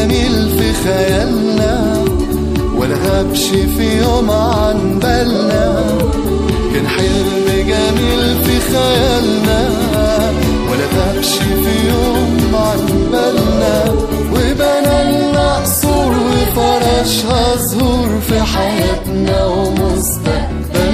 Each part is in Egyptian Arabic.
جميل في خيالنا ولا غابش في يوم عن بالنا كان حلم جميل في خيالنا ولا غابش في يوم عن بالنا وبنى لنا قصور وفرشها زهور في حياتنا ومستقبلنا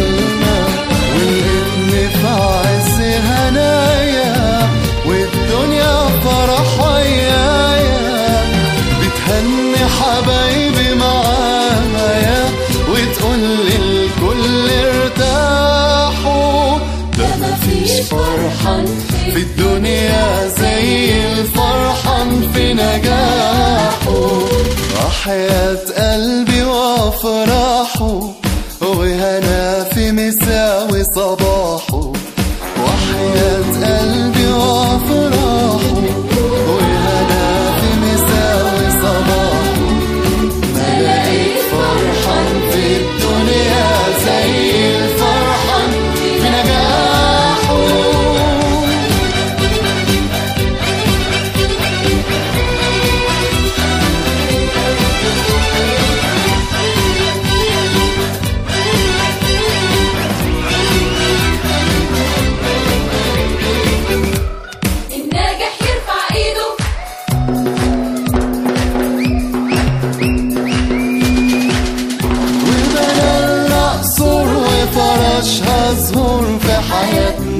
والابن في عز هنايا والدنيا فرح ويايا بتهني حبايبي معايا وتقول للكل ارتاحوا ده مفيش فرحان في الدنيا زي الفرحان في نجاحه وحياة قلبي وافراحه وهنا في مساوي صباحه وحياة قلبي وافراحه وهنا في مساوي صباحه ما لقيت فرحان في الدنيا زي الفرحان في نجاحه الناجح يرفع ايده وبنى لنا قصور وفرشها زهور في حياتنا